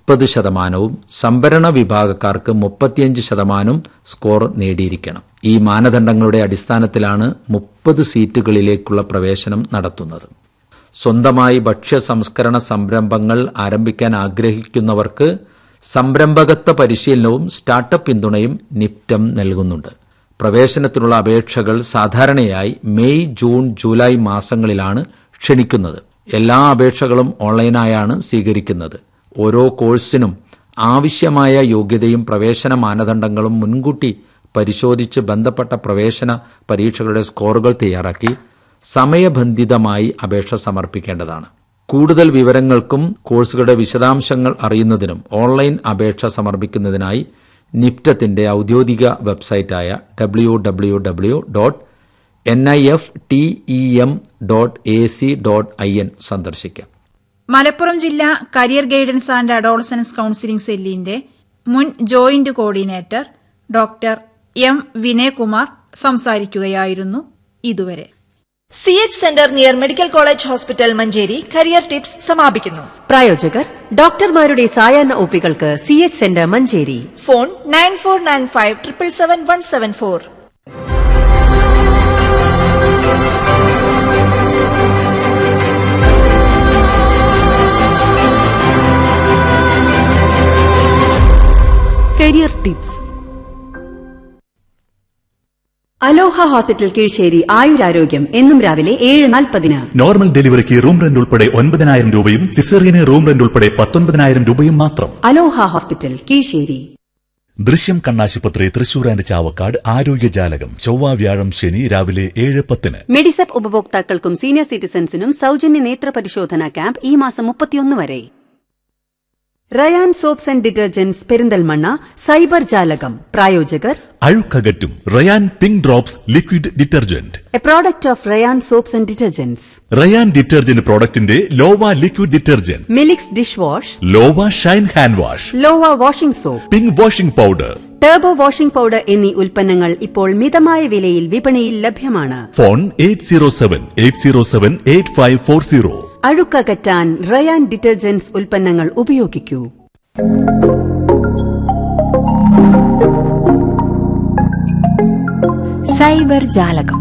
നാൽപ്പത് ശതമാനവും സംഭരണ വിഭാഗക്കാർക്ക് മുപ്പത്തിയഞ്ച് ശതമാനവും സ്കോർ നേടിയിരിക്കണം ഈ മാനദണ്ഡങ്ങളുടെ അടിസ്ഥാനത്തിലാണ് മുപ്പത് സീറ്റുകളിലേക്കുള്ള പ്രവേശനം നടത്തുന്നത് സ്വന്തമായി ഭക്ഷ്യ സംസ്കരണ സംരംഭങ്ങൾ ആരംഭിക്കാൻ ആഗ്രഹിക്കുന്നവർക്ക് സംരംഭകത്വ പരിശീലനവും സ്റ്റാർട്ടപ്പ് പിന്തുണയും നിപ്റ്റം നൽകുന്നുണ്ട് പ്രവേശനത്തിനുള്ള അപേക്ഷകൾ സാധാരണയായി മെയ് ജൂൺ ജൂലൈ മാസങ്ങളിലാണ് ക്ഷണിക്കുന്നത് എല്ലാ അപേക്ഷകളും ഓൺലൈനായാണ് സ്വീകരിക്കുന്നത് ഓരോ കോഴ്സിനും ആവശ്യമായ യോഗ്യതയും പ്രവേശന മാനദണ്ഡങ്ങളും മുൻകൂട്ടി പരിശോധിച്ച് ബന്ധപ്പെട്ട പ്രവേശന പരീക്ഷകളുടെ സ്കോറുകൾ തയ്യാറാക്കി സമയബന്ധിതമായി അപേക്ഷ സമർപ്പിക്കേണ്ടതാണ് കൂടുതൽ വിവരങ്ങൾക്കും കോഴ്സുകളുടെ വിശദാംശങ്ങൾ അറിയുന്നതിനും ഓൺലൈൻ അപേക്ഷ സമർപ്പിക്കുന്നതിനായി നിപ്റ്റത്തിന്റെ ഔദ്യോഗിക വെബ്സൈറ്റായ W W W dot N I F T E M dot A C dot I N സന്ദർശിക്കാം മലപ്പുറം ജില്ലാ career guidance and adolescence counselling സെല്ലിന്റെ മുൻ joint coordinator doctor M Vinayakumar സംസാരിക്കുകയായിരുന്നു ഇതുവരെ C H centre near medical college hospital Manjeri career tips സമാപിക്കുന്നു പ്രായോജകർ ഡോക്ടർമാരുടെ സായാഹ്ന ഒപ്പികൾക്ക് C H centre Manjeri phone nine four nine five triple seven one seven four career tips അലോഹ hospital Kizhissery ആയുരാരോഗ്യം എന്നും രാവിലെ ഏഴ് നാൽപ്പതിന് നോർമൽ ഡെലിവറിക്ക് റൂം റെന്റ് ഉൾപ്പെടെ ഒൻപതിനായിരം രൂപയും സിസേറിയന് റൂം റെന്റ് ഉൾപ്പെടെ പത്തൊൻപതിനായിരം രൂപയും മാത്രം അലോഹ ഹോസ്പിറ്റൽ കീഴ്ശ്ശേരി ദൃശ്യം കണ്ണാശുപത്രി തൃശൂർ ആൻഡ് ചാവക്കാട് ആരോഗ്യജാലകം ചൊവ്വ വ്യാഴം ശനി രാവിലെ ഏഴ് പത്തിന് മെഡിസെപ്പ് ഉപഭോക്താക്കൾക്കും സീനിയർ സിറ്റിസൺസിനും സൗജന്യ നേത്ര പരിശോധന ക്യാമ്പ് ഈ മാസം മുപ്പത്തിയൊന്ന് വരെ Rayan soaps and detergents Perinthalmanna cyber ജാലകം പ്രായോജകർ അഴുക്കകറ്റും Rayan pink drops liquid detergent a product of Rayan soaps and detergents Rayan detergent പ്രോഡക്റ്റിന്റെ Lova liquid detergent Milix dish wash Lova shine hand wash Lova washing soap pink washing powder turbo washing powder എന്നീ ഉൽപ്പന്നങ്ങൾ ഇപ്പോൾ മിതമായ വിലയിൽ വിപണിയിൽ ലഭ്യമാണ് phone eight zero seven eight zero seven eight five four zero അഴുക്കകറ്റാൻ Rayan detergents ഉൽപ്പന്നങ്ങൾ ഉപയോഗിക്കൂ സൈബർ ജാലകം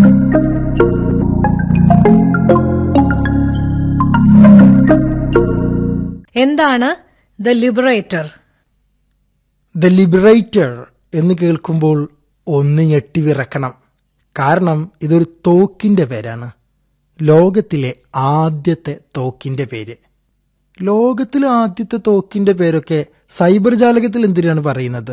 എന്താണ് ദ ലിബറേറ്റർ ദ ലിബറേറ്റർ എന്ന് കേൾക്കുമ്പോൾ ഒന്ന് ഞെട്ടിവിറക്കണം കാരണം ഇതൊരു തോക്കിന്റെ പേരാണ് ലോകത്തിലെ ആദ്യത്തെ തോക്കിന്റെ പേര് ലോകത്തിലെ ആദ്യത്തെ തോക്കിന്റെ പേരൊക്കെ സൈബർ ജാലകത്തിൽ എന്തിനാണ് പറയുന്നത്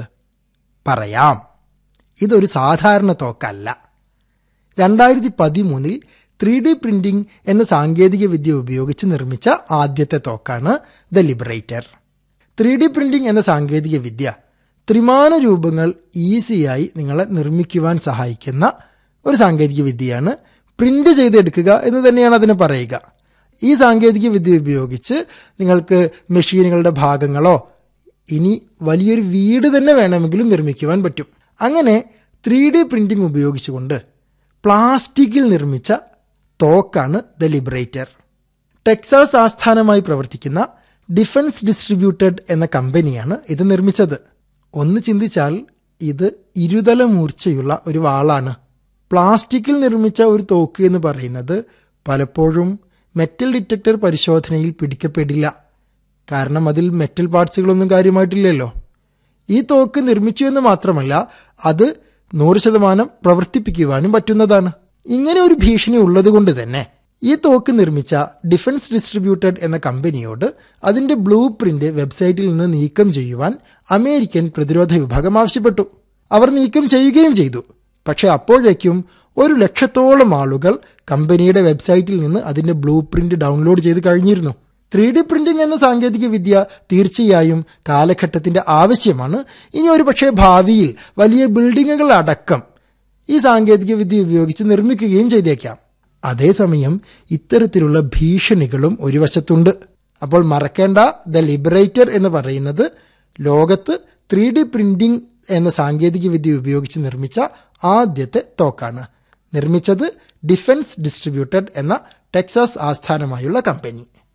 പറയാം ഇതൊരു സാധാരണ തോക്കല്ല രണ്ടായിരത്തി പതിമൂന്നിൽ ത്രീ ഡി പ്രിന്റിംഗ് എന്ന സാങ്കേതിക വിദ്യ ഉപയോഗിച്ച് നിർമ്മിച്ച ആദ്യത്തെ തോക്കാണ് the liberator three D printing എന്ന സാങ്കേതിക വിദ്യ ത്രിമാന രൂപങ്ങൾ ഈസിയായി നിങ്ങളെ നിർമ്മിക്കുവാൻ സഹായിക്കുന്ന ഒരു സാങ്കേതിക വിദ്യയാണ് പ്രിന്റ് ചെയ്തെടുക്കുക എന്ന് തന്നെയാണ് അതിന് പറയുക ഈ സാങ്കേതിക വിദ്യ ഉപയോഗിച്ച് നിങ്ങൾക്ക് മെഷീനുകളുടെ ഭാഗങ്ങളോ ഇനി വലിയൊരു വീട് തന്നെ വേണമെങ്കിലും നിർമ്മിക്കുവാൻ പറ്റും അങ്ങനെ ത്രീ ഡി പ്രിന്റിംഗ് ഉപയോഗിച്ചുകൊണ്ട് പ്ലാസ്റ്റിക്കിൽ നിർമ്മിച്ച തോക്കാണ് ദ ലിബറേറ്റർ ടെക്സാസ് ആസ്ഥാനമായി പ്രവർത്തിക്കുന്ന ഡിഫൻസ് ഡിസ്ട്രിബ്യൂട്ടഡ് എന്ന കമ്പനിയാണ് ഇത് നിർമ്മിച്ചത് ഒന്ന് ചിന്തിച്ചാൽ ഇത് ഇരുതല മൂർച്ചയുള്ള ഒരു വാളാണ് പ്ലാസ്റ്റിക്കിൽ നിർമ്മിച്ച ഒരു തോക്ക് എന്ന് പറയുന്നത് പലപ്പോഴും മെറ്റൽ ഡിറ്റക്ടർ പരിശോധനയിൽ പിടിക്കപ്പെടില്ല കാരണം അതിൽ മെറ്റൽ പാർട്സുകളൊന്നും കാര്യമായിട്ടില്ലല്ലോ ഈ തോക്ക് നിർമ്മിച്ചു എന്ന് മാത്രമല്ല അത് നൂറ് ശതമാനം പ്രവർത്തിപ്പിക്കുവാനും പറ്റുന്നതാണ് ഇങ്ങനെ ഒരു ഭീഷണി ഉള്ളതുകൊണ്ട് തന്നെ ഈ തോക്ക് നിർമ്മിച്ച ഡിഫൻസ് ഡിസ്ട്രിബ്യൂട്ടഡ് എന്ന കമ്പനിയോട് അതിന്റെ ബ്ലൂ പ്രിന്റ് വെബ്സൈറ്റിൽ നിന്ന് നീക്കം ചെയ്യുവാൻ അമേരിക്കൻ പ്രതിരോധ വിഭാഗം ആവശ്യപ്പെട്ടു അവർ നീക്കം ചെയ്യുകയും ചെയ്തു പക്ഷെ അപ്പോഴേക്കും ഒരു ലക്ഷത്തോളം ആളുകൾ കമ്പനിയുടെ വെബ്സൈറ്റിൽ നിന്ന് അതിന്റെ ബ്ലൂ പ്രിന്റ് ഡൗൺലോഡ് ചെയ്ത് കഴിഞ്ഞിരുന്നു ത്രീ ഡി പ്രിന്റിംഗ് എന്ന സാങ്കേതിക വിദ്യ തീർച്ചയായും കാലഘട്ടത്തിന്റെ ആവശ്യമാണ് ഇനി ഒരു പക്ഷേ ഭാവിയിൽ വലിയ ബിൽഡിങ്ങുകൾ അടക്കം ഈ സാങ്കേതിക വിദ്യ ഉപയോഗിച്ച് നിർമ്മിക്കുകയും ചെയ്തേക്കാം അതേസമയം ഇത്തരത്തിലുള്ള ഭീഷണികളും ഒരു വശത്തുണ്ട് അപ്പോൾ മറക്കേണ്ട ദ ലിബറേറ്റർ എന്ന് പറയുന്നത് ലോകത്ത് ത്രീ ഡി പ്രിന്റിംഗ് എന്ന സാങ്കേതിക വിദ്യ ഉപയോഗിച്ച് നിർമ്മിച്ച ആദ്യത്തെ തോക്കാണ് നിർമ്മിച്ചത് ഡിഫൻസ് ഡിസ്ട്രിബ്യൂട്ടഡ് എന്ന ടെക്സാസ് ആസ്ഥാനമായുള്ള കമ്പനി